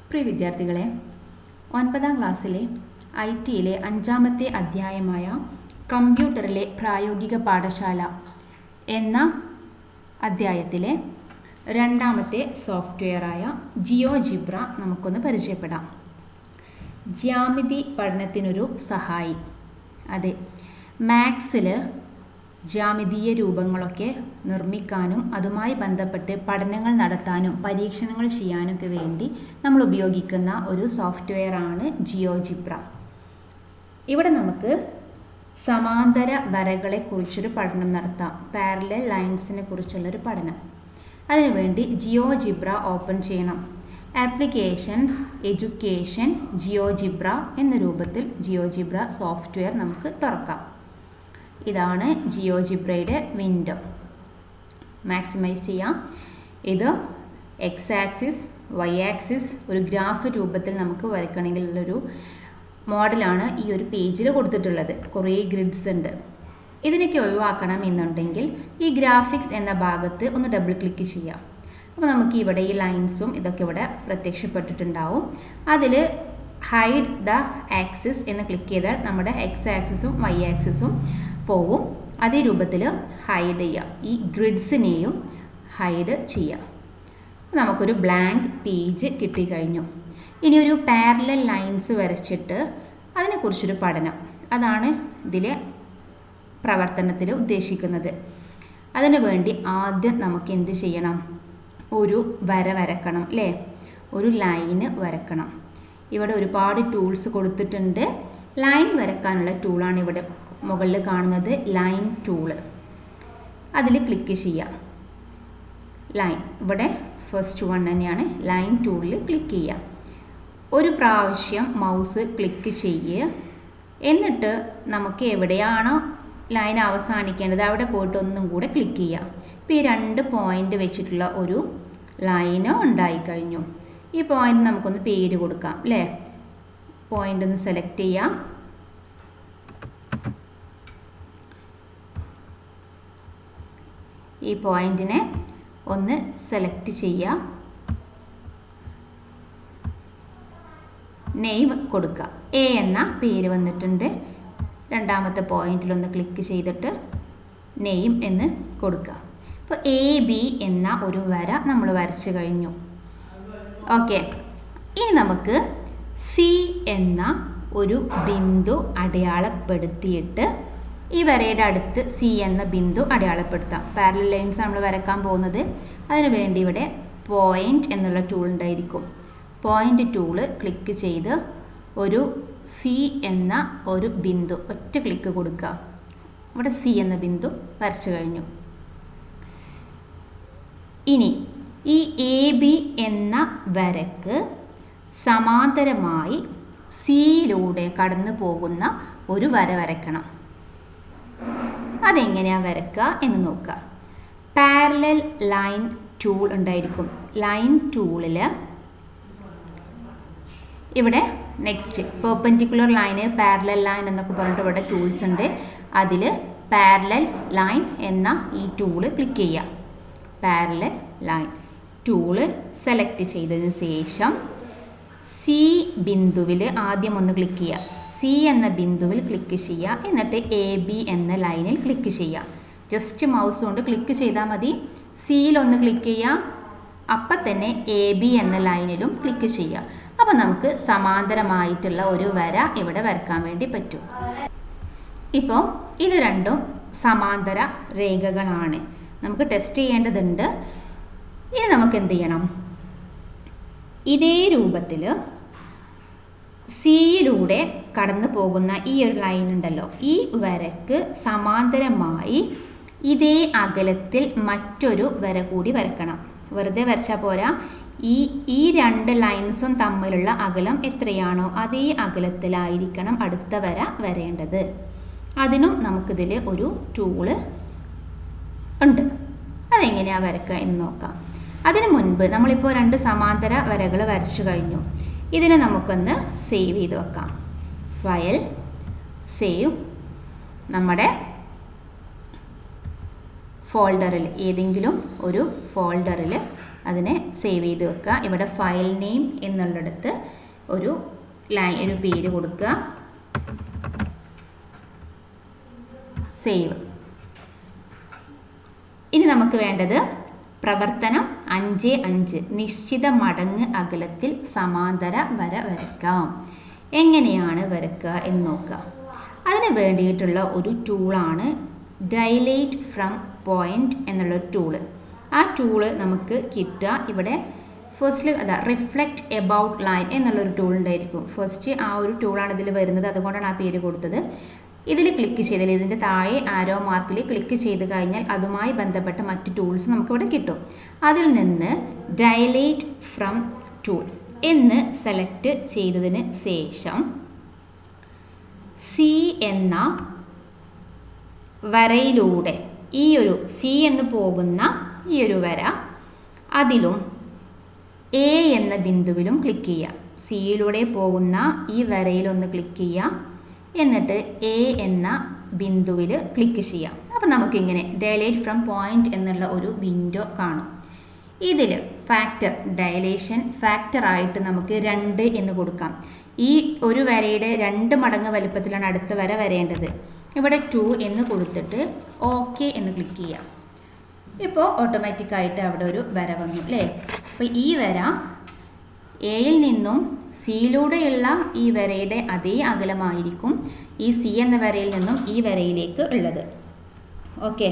പ്രിയ വിദ്യാർത്ഥികളെ ഒൻപതാം ക്ലാസ്സിലെ ഐ ടിയിലെ അഞ്ചാമത്തെ അധ്യായമായ കമ്പ്യൂട്ടറിലെ പ്രായോഗിക പാഠശാല എന്ന അധ്യായത്തിലെ രണ്ടാമത്തെ സോഫ്റ്റ്വെയറായ ജിയോ ജിബ്ര നമുക്കൊന്ന് പരിചയപ്പെടാം ജ്യാമിതി പഠനത്തിനൊരു സഹായി അതെ മാത്സിൽ ജ്യാമിതീയ രൂപങ്ങളൊക്കെ നിർമ്മിക്കാനും അതുമായി ബന്ധപ്പെട്ട് പഠനങ്ങൾ നടത്താനും പരീക്ഷണങ്ങൾ ചെയ്യാനൊക്കെ വേണ്ടി നമ്മൾ ഉപയോഗിക്കുന്ന ഒരു സോഫ്റ്റ്വെയർ ആണ് ജിയോ ജിബ്ര ഇവിടെ നമുക്ക് സമാന്തര വരകളെ കുറിച്ചൊരു പഠനം നടത്താം പാരലൽ ലൈൻസിനെ കുറിച്ചുള്ളൊരു പഠനം അതിനുവേണ്ടി ജിയോ ജിബ്ര ഓപ്പൺ ചെയ്യണം ആപ്ലിക്കേഷൻസ് എഡ്യൂക്കേഷൻ ജിയോ ജിബ്ര എന്ന രൂപത്തിൽ ജിയോ ജിബ്ര സോഫ്റ്റ്വെയർ നമുക്ക് തുറക്കാം ഇതാണ് ജിയോ ജിബ്രയുടെ വിൻഡോ മാക്സിമൈസ് ചെയ്യാം ഇത് എക്സ് ആക്സിസ് വൈ ആക്സിസ് ഒരു ഗ്രാഫ് രൂപത്തിൽ നമുക്ക് വരയ്ക്കണമെങ്കിലുള്ളൊരു മോഡലാണ് ഈ ഒരു പേജിൽ കൊടുത്തിട്ടുള്ളത് കുറേ ഗ്രിഡ്സ് ഉണ്ട് ഇതിനൊക്കെ ഒഴിവാക്കണം എന്നുണ്ടെങ്കിൽ ഈ ഗ്രാഫിക്സ് എന്ന ഭാഗത്ത് ഒന്ന് ഡബിൾ ക്ലിക്ക് ചെയ്യാം അപ്പോൾ നമുക്ക് ഇവിടെ ഈ ലൈൻസും ഇതൊക്കെ ഇവിടെ പ്രത്യക്ഷപ്പെട്ടിട്ടുണ്ടാവും അതിൽ ഹൈഡ് ദ ആക്സിസ് എന്ന് ക്ലിക്ക് ചെയ്താൽ നമ്മുടെ എക്സ് ആക്സിസും വൈ ആക്സിസും പോവും അതേ രൂപത്തിൽ ഹൈഡ് ചെയ്യുക ഈ ഗ്രിഡ്സിനെയും ഹൈഡ് ചെയ്യാം നമുക്കൊരു ബ്ലാങ്ക് പേജ് കിട്ടിക്കഴിഞ്ഞു ഇനി ഒരു പാരലൽ ലൈൻസ് വരച്ചിട്ട് അതിനെക്കുറിച്ചൊരു പഠനം അതാണ് ഇതിലെ പ്രവർത്തനത്തിൽ ഉദ്ദേശിക്കുന്നത് അതിനു വേണ്ടി ആദ്യം നമുക്ക് എന്ത് ചെയ്യണം ഒരു വര വരക്കണം അല്ലേ ഒരു ലൈന് വരക്കണം ഇവിടെ ഒരുപാട് ടൂൾസ് കൊടുത്തിട്ടുണ്ട് ലൈൻ വരക്കാനുള്ള ടൂളാണ് ഇവിടെ മുകളിൽ കാണുന്നത് ലൈൻ ടൂള് അതിൽ ക്ലിക്ക് ചെയ്യുക ലൈൻ ഇവിടെ ഫസ്റ്റ് വൺ തന്നെയാണ് ലൈൻ ടൂളിൽ ക്ലിക്ക് ചെയ്യുക ഒരു പ്രാവശ്യം മൗസ് ക്ലിക്ക് ചെയ്യുക എന്നിട്ട് നമുക്ക് എവിടെയാണോ ലൈൻ അവസാനിക്കേണ്ടത് അവിടെ പോയിട്ട് ഒന്നും കൂടെ ക്ലിക്ക് ചെയ്യുക ഇപ്പോൾ ഈ രണ്ട് പോയിൻ്റ് വെച്ചിട്ടുള്ള ഒരു ലൈന് ഉണ്ടായിക്കഴിഞ്ഞു ഈ പോയിന്റ് നമുക്കൊന്ന് പേര് കൊടുക്കാം അല്ലേ പോയിന്റ് ഒന്ന് സെലക്ട് ചെയ്യാം ഈ പോയിന്റിനെ ഒന്ന് സെലക്ട് ചെയ്യുക നെയിം കൊടുക്കുക എ എന്ന പേര് വന്നിട്ടുണ്ട് രണ്ടാമത്തെ പോയിന്റിൽ ഒന്ന് ക്ലിക്ക് ചെയ്തിട്ട് നെയിം എന്ന് കൊടുക്കുക അപ്പോൾ എ ബി എന്ന ഒരു വര നമ്മൾ വരച്ചു കഴിഞ്ഞു ഓക്കെ ഇനി നമുക്ക് സി എന്ന ഒരു ബിന്ദു അടയാളപ്പെടുത്തിയിട്ട് ഈ വരയുടെ അടുത്ത് സി എന്ന ബിന്ദു അടയാളപ്പെടുത്താം പാരലൽ ലൈൻസ് നമ്മൾ വരക്കാൻ പോകുന്നത് അതിന് വേണ്ടി ഇവിടെ പോയിന്റ് എന്നുള്ള ടൂൾ ഉണ്ടായിരിക്കും പോയിന്റ് ടൂള് ക്ലിക്ക് ചെയ്ത് ഒരു സി എന്ന ഒരു ബിന്ദു ഒറ്റ ക്ലിക്ക് കൊടുക്കുക ഇവിടെ സി എന്ന ബിന്ദു വരച്ചു കഴിഞ്ഞു ഇനി ഈ എ ബി എന്ന വരക്ക് സമാന്തരമായി സിയിലൂടെ കടന്നു പോകുന്ന ഒരു വര വരയ്ക്കണം അതെങ്ങനെയാണ് വരക്കുക എന്ന് നോക്കുക പാരലൽ ലൈൻ ടൂൾ ഉണ്ടായിരിക്കും ലൈൻ ടൂളിൽ ഇവിടെ next perpendicular line parallel line എന്നൊക്കെ പറഞ്ഞിട്ട് ഇവിടെ ടൂൾസ് ഉണ്ട് അതിൽ പാരലൽ ലൈൻ എന്ന ഈ ടൂള് ക്ലിക്ക് ചെയ്യുക പാരലൽ ലൈൻ ടൂള് സെലക്ട് ചെയ്തതിന് ശേഷം സി ബിന്ദുവിൽ ആദ്യം ഒന്ന് ക്ലിക്ക് ചെയ്യുക സി എന്ന ബിന്ദുവിൽ ക്ലിക്ക് ചെയ്യുക എന്നിട്ട് എ ബി എന്ന ലൈനിൽ ക്ലിക്ക് ചെയ്യുക ജസ്റ്റ് മൗസ് കൊണ്ട് ക്ലിക്ക് ചെയ്താൽ മതി സിയിൽ ഒന്ന് ക്ലിക്ക് ചെയ്യുക അപ്പം തന്നെ എ ബി എന്ന ലൈനിലും ക്ലിക്ക് ചെയ്യുക അപ്പോൾ നമുക്ക് സമാന്തരമായിട്ടുള്ള ഒരു വര ഇവിടെ വരക്കാൻ വേണ്ടി പറ്റും ഇപ്പോൾ ഇത് രണ്ടും സമാന്തര രേഖകളാണ് നമുക്ക് ടെസ്റ്റ് ചെയ്യേണ്ടതുണ്ട് ഇനി നമുക്ക് എന്ത് ചെയ്യണം ഇതേ രൂപത്തിൽ സിയിലൂടെ കടന്നു പോകുന്ന ഈ ഒരു ലൈൻ ഉണ്ടല്ലോ ഈ വരക്ക് സമാന്തരമായി ഇതേ അകലത്തിൽ മറ്റൊരു വര കൂടി വരക്കണം വെറുതെ വരച്ചാൽ പോരാ ഈ ഈ രണ്ട് ലൈൻസും തമ്മിലുള്ള അകലം എത്രയാണോ അതേ അകലത്തിലായിരിക്കണം അടുത്ത വര വരേണ്ടത് അതിനും നമുക്കിതിൽ ഒരു ടൂള് ഉണ്ട് അതെങ്ങനെയാണ് വരക്കുക എന്ന് നോക്കാം അതിനു മുൻപ് നമ്മളിപ്പോൾ രണ്ട് സമാന്തര വരകൾ വരച്ചു കഴിഞ്ഞു ഇതിനെ നമുക്കൊന്ന് സേവ് ചെയ്ത് വെക്കാം ഫയൽ സേവ് നമ്മുടെ ഫോൾഡറിൽ ഏതെങ്കിലും ഒരു ഫോൾഡറിൽ അതിനെ സേവ് ചെയ്ത് വെക്കുക ഇവിടെ ഫയൽ നെയിം എന്നുള്ളിടത്ത് ഒരു ലൈൻ ഒരു പേര് കൊടുക്കുക സേവ് ഇനി നമുക്ക് വേണ്ടത് പ്രവർത്തനം അഞ്ച് അഞ്ച് നിശ്ചിത മടങ്ങ് അകലത്തിൽ സമാന്തര വര വരയ്ക്കാം എങ്ങനെയാണ് വരയ്ക്കുക എന്ന് നോക്കുക അതിന് വേണ്ടിയിട്ടുള്ള ഒരു ടൂളാണ് ഡൈലേറ്റ് ഫ്രം പോയിന്റ് എന്നുള്ള ഒരു ടൂള് ആ ടൂള് നമുക്ക് കിട്ടുക ഇവിടെ ഫസ്റ്റിൽ അതാ റിഫ്ലക്റ്റ് എബൌട്ട് ലൈൻ എന്നുള്ളൊരു ടൂൾ ഉണ്ടായിരിക്കും ഫസ്റ്റ് ആ ഒരു ടൂളാണ് ഇതിൽ വരുന്നത് അതുകൊണ്ടാണ് ആ പേര് കൊടുത്തത് ഇതിൽ ക്ലിക്ക് ചെയ്താൽ ഇതിൻ്റെ താഴെ ആരോ മാർക്കിൽ ക്ലിക്ക് ചെയ്ത് കഴിഞ്ഞാൽ അതുമായി ബന്ധപ്പെട്ട മറ്റ് ടൂൾസ് നമുക്കിവിടെ കിട്ടും അതിൽ നിന്ന് ഡയലേറ്റ് ഫ്രം ടൂൾ എന്ന് സെലക്ട് ചെയ്തതിന് ശേഷം സി എന്ന വരയിലൂടെ ഈ ഒരു സി എന്ന് പോകുന്ന ഈ ഒരു വര അതിലും എ എന്ന ബിന്ദുവിലും ക്ലിക്ക് ചെയ്യുക സിയിലൂടെ പോകുന്ന ഈ വരയിലൊന്ന് ക്ലിക്ക് ചെയ്യുക എന്നിട്ട് എ എന്ന ബിന്ദുവിൽ ക്ലിക്ക് ചെയ്യാം അപ്പം നമുക്കിങ്ങനെ ഡയലേറ്റ് ഫ്രം പോയിന്റ് എന്നുള്ള ഒരു വിൻഡോ കാണും ഇതിൽ ഫാക്ടർ ഡയലേഷൻ ഫാക്ടറായിട്ട് നമുക്ക് രണ്ട് എന്ന് കൊടുക്കാം ഈ ഒരു വരയുടെ രണ്ട് മടങ്ങ് വലുപ്പത്തിലാണ് അടുത്ത വര വരേണ്ടത് ഇവിടെ ടു എന്ന് കൊടുത്തിട്ട് ഓക്കെ എന്ന് ക്ലിക്ക് ചെയ്യാം ഇപ്പോൾ ഓട്ടോമാറ്റിക്കായിട്ട് അവിടെ ഒരു വര വന്നു അല്ലേ അപ്പോൾ ഈ വര എയിൽ നിന്നും സിയിലൂടെയുള്ള ഈ വരയുടെ അതേ അകലമായിരിക്കും ഈ സി എന്ന വരയിൽ നിന്നും ഈ വരയിലേക്ക് ഉള്ളത് ഓക്കെ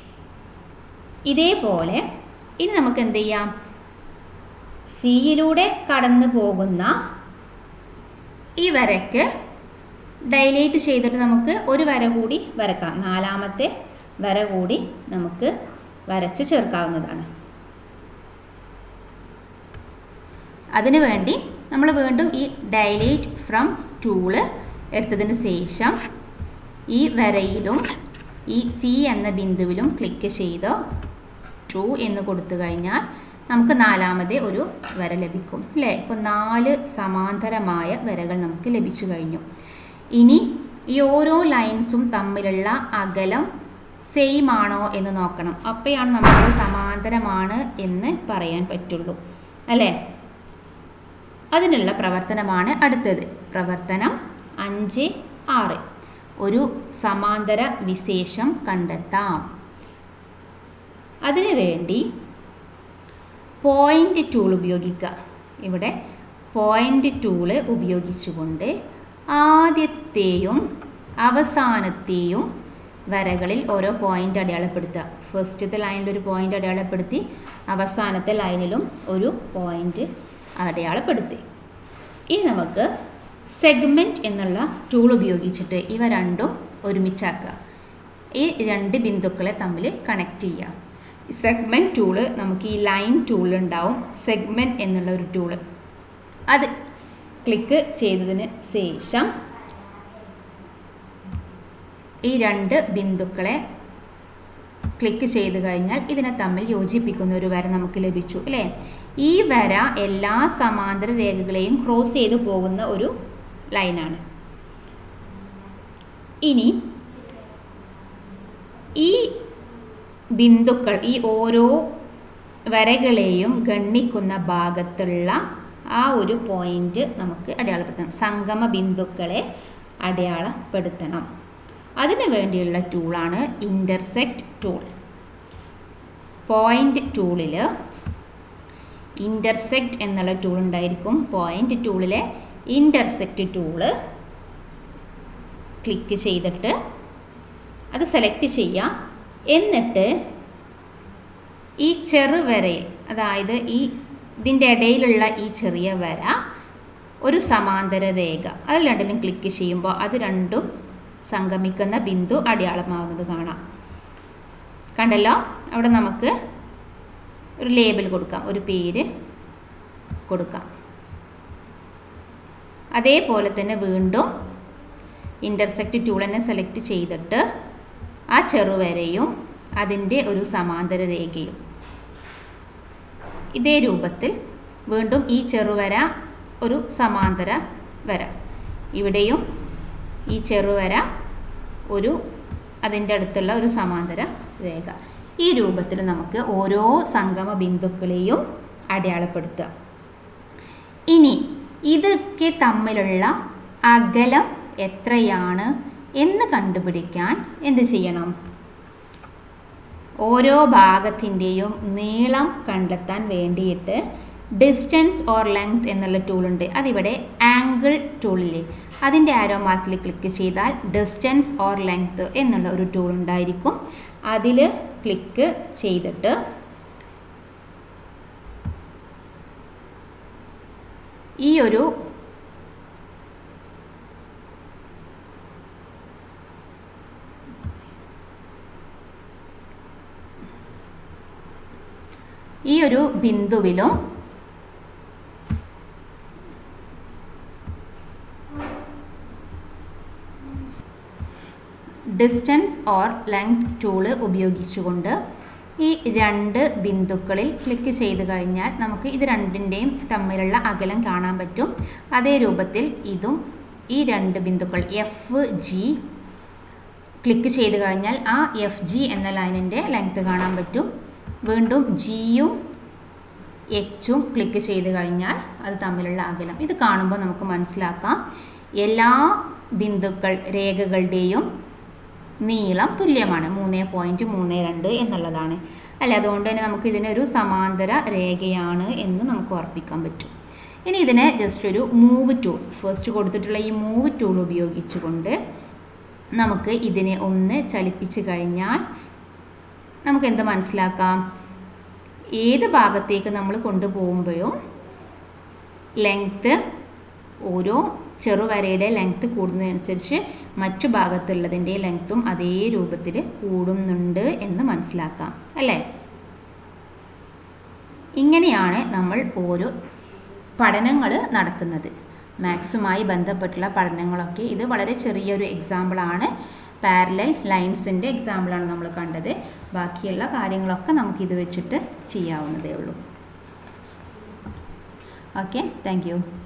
ഇതേപോലെ ഇനി നമുക്ക് എന്ത് ചെയ്യാം സിയിലൂടെ കടന്നു പോകുന്ന ഈ വരയ്ക്ക് ഡൈലേറ്റ് ചെയ്തിട്ട് നമുക്ക് ഒരു വര കൂടി വരക്കാം നാലാമത്തെ വര കൂടി നമുക്ക് വരച്ച് ചേർക്കാവുന്നതാണ് അതിനു വേണ്ടി നമ്മൾ വീണ്ടും ഈ ഡൈലേറ്റ് ഫ്രം ടൂള് എടുത്തതിന് ശേഷം ഈ വരയിലും ഈ സി എന്ന ബിന്ദുവിലും ക്ലിക്ക് ചെയ്ത് ടു എന്ന് കൊടുത്തു കഴിഞ്ഞാൽ നമുക്ക് നാലാമത് ഒരു വര ലഭിക്കും അല്ലേ ഇപ്പോൾ നാല് സമാന്തരമായ വരകൾ നമുക്ക് ലഭിച്ചു കഴിഞ്ഞു ഇനി ഈ ഓരോ ലൈൻസും തമ്മിലുള്ള അകലം സെയിം ആണോ എന്ന് നോക്കണം അപ്പോഴാണ് നമുക്ക് സമാന്തരമാണ് എന്ന് പറയാൻ പറ്റുള്ളൂ അല്ലേ അതിനുള്ള പ്രവർത്തനമാണ് അടുത്തത് പ്രവർത്തനം അഞ്ച് ആറ് ഒരു സമാന്തര വിശേഷം കണ്ടെത്താം അതിനു വേണ്ടി പോയിൻ്റ് ടൂൾ ഉപയോഗിക്കുക ഇവിടെ പോയിൻ്റ് ടൂള് ഉപയോഗിച്ചുകൊണ്ട് ആദ്യത്തെയും അവസാനത്തെയും വരകളിൽ ഓരോ പോയിൻ്റ് അടയാളപ്പെടുത്തുക ഫസ്റ്റത്തെ ലൈനിൽ ഒരു പോയിൻ്റ് അടയാളപ്പെടുത്തി അവസാനത്തെ ലൈനിലും ഒരു പോയിൻ്റ് അടയാളപ്പെടുത്തി ഇനി നമുക്ക് സെഗ്മെൻറ്റ് എന്നുള്ള ടൂൾ ഉപയോഗിച്ചിട്ട് ഇവ രണ്ടും ഒരുമിച്ചാക്കുക ഈ രണ്ട് ബിന്ദുക്കളെ തമ്മിൽ കണക്ട് ചെയ്യുക സെഗ്മെൻറ്റ് ടൂള് നമുക്ക് ഈ ലൈൻ ടൂളുണ്ടാവും സെഗ്മെൻറ്റ് എന്നുള്ള ഒരു ടൂള് അത് ക്ലിക്ക് ചെയ്തതിന് ശേഷം ഈ രണ്ട് ബിന്ദുക്കളെ ക്ലിക്ക് ചെയ്ത് കഴിഞ്ഞാൽ ഇതിനെ തമ്മിൽ യോജിപ്പിക്കുന്ന ഒരു വര നമുക്ക് ലഭിച്ചു അല്ലേ ഈ വര എല്ലാ സമാന്തര രേഖകളെയും ക്രോസ് ചെയ്ത് പോകുന്ന ഒരു ലൈനാണ് ഇനി ഈ ബിന്ദുക്കൾ ഈ ഓരോ വരകളെയും ഗണ്ണിക്കുന്ന ഭാഗത്തുള്ള ആ ഒരു പോയിന്റ് നമുക്ക് അടയാളപ്പെടുത്തണം സംഗമ ബിന്ദുക്കളെ അടയാളപ്പെടുത്തണം അതിനു വേണ്ടിയുള്ള ടൂളാണ് ഇൻ്റർസെക്റ്റ് ടൂൾ പോയിൻ്റ് ടൂളിൽ ഇൻ്റർസെക്റ്റ് എന്നുള്ള ടൂൾ ഉണ്ടായിരിക്കും പോയിൻ്റ് ടൂളിലെ ഇൻ്റർസെക്റ്റ് ടൂള് ക്ലിക്ക് ചെയ്തിട്ട് അത് സെലക്ട് ചെയ്യാം എന്നിട്ട് ഈ ചെറുവരയിൽ അതായത് ഈ ഇതിൻ്റെ ഇടയിലുള്ള ഈ ചെറിയ വര ഒരു സമാന്തര രേഖ അത് രണ്ടിലും ക്ലിക്ക് ചെയ്യുമ്പോൾ അത് രണ്ടും സംഗമിക്കുന്ന ബിന്ദു അടയാളമാവുന്നത് കാണാം കണ്ടല്ലോ അവിടെ നമുക്ക് ഒരു ലേബൽ കൊടുക്കാം ഒരു പേര് കൊടുക്കാം അതേപോലെ തന്നെ വീണ്ടും ഇൻ്റർസെക്റ്റ് ടൂൾ തന്നെ സെലക്ട് ചെയ്തിട്ട് ആ ചെറുവരയും അതിൻ്റെ ഒരു സമാന്തര രേഖയും ഇതേ രൂപത്തിൽ വീണ്ടും ഈ ചെറുവര ഒരു സമാന്തര വര ഇവിടെയും ഈ ചെറുവര ഒരു അതിൻ്റെ അടുത്തുള്ള ഒരു സമാന്തര രേഖ ഈ രൂപത്തിൽ നമുക്ക് ഓരോ സംഗമ ബിന്ദുക്കളെയും അടയാളപ്പെടുത്തുക ഇനി ഇതൊക്കെ തമ്മിലുള്ള അകലം എത്രയാണ് എന്ന് കണ്ടുപിടിക്കാൻ എന്ത് ചെയ്യണം ഓരോ ഭാഗത്തിൻ്റെയും നീളം കണ്ടെത്താൻ വേണ്ടിയിട്ട് ഡിസ്റ്റൻസ് ഓർ ലെങ്ത് എന്നുള്ള ടൂളുണ്ട് അതിവിടെ ആംഗിൾ ടൂളില്ലേ അതിൻ്റെ ആരോ മാർക്കിൽ ക്ലിക്ക് ചെയ്താൽ ഡിസ്റ്റൻസ് ഓർ ലെങ്ത് എന്നുള്ള ഒരു ടൂൾ ഉണ്ടായിരിക്കും അതിൽ ക്ലിക്ക് ചെയ്തിട്ട് ഈ ഒരു ഈ ഒരു ബിന്ദുവിലും ഡിസ്റ്റൻസ് ഓർ ലെങ്ത് ടൂള് ഉപയോഗിച്ചുകൊണ്ട് ഈ രണ്ട് ബിന്ദുക്കളിൽ ക്ലിക്ക് ചെയ്ത് കഴിഞ്ഞാൽ നമുക്ക് ഇത് രണ്ടിൻ്റെയും തമ്മിലുള്ള അകലം കാണാൻ പറ്റും അതേ രൂപത്തിൽ ഇതും ഈ രണ്ട് ബിന്ദുക്കൾ എഫ് ജി ക്ലിക്ക് ചെയ്ത് കഴിഞ്ഞാൽ ആ എഫ് ജി എന്ന ലൈനിൻ്റെ ലെങ്ത് കാണാൻ പറ്റും വീണ്ടും ജിയും എച്ചും ക്ലിക്ക് ചെയ്ത് കഴിഞ്ഞാൽ അത് തമ്മിലുള്ള അകലം ഇത് കാണുമ്പോൾ നമുക്ക് മനസ്സിലാക്കാം എല്ലാ ബിന്ദുക്കൾ രേഖകളുടെയും നീളം തുല്യമാണ് മൂന്ന് പോയിൻറ്റ് മൂന്ന് രണ്ട് എന്നുള്ളതാണ് അല്ലേ അതുകൊണ്ട് തന്നെ നമുക്ക് ഇതിനൊരു സമാന്തര രേഖയാണ് എന്ന് നമുക്ക് ഉറപ്പിക്കാൻ പറ്റും ഇനി ഇതിനെ ജസ്റ്റ് ഒരു മൂവ് ടൂൾ ഫസ്റ്റ് കൊടുത്തിട്ടുള്ള ഈ മൂവ് ടൂൾ ഉപയോഗിച്ചുകൊണ്ട് നമുക്ക് ഇതിനെ ഒന്ന് ചലിപ്പിച്ച് കഴിഞ്ഞാൽ നമുക്ക് എന്ത് മനസ്സിലാക്കാം ഏത് ഭാഗത്തേക്ക് നമ്മൾ കൊണ്ടുപോകുമ്പോഴും ലെങ്ത്ത് ഓരോ ചെറുവരയുടെ ലെങ്ത്ത് കൂടുന്നതനുസരിച്ച് മറ്റു ഭാഗത്തുള്ളതിൻ്റെ ലെങ്ത്തും അതേ രൂപത്തിൽ കൂടുന്നുണ്ട് എന്ന് മനസ്സിലാക്കാം അല്ലേ ഇങ്ങനെയാണ് നമ്മൾ ഓരോ പഠനങ്ങൾ നടക്കുന്നത് മാത്സുമായി ബന്ധപ്പെട്ടുള്ള പഠനങ്ങളൊക്കെ ഇത് വളരെ ചെറിയൊരു എക്സാമ്പിളാണ് പാരലൽ ലൈൻസിൻ്റെ എക്സാമ്പിളാണ് നമ്മൾ കണ്ടത് ബാക്കിയുള്ള കാര്യങ്ങളൊക്കെ നമുക്കിത് വെച്ചിട്ട് ചെയ്യാവുന്നതേ ഉള്ളൂ ഓക്കെ താങ്ക്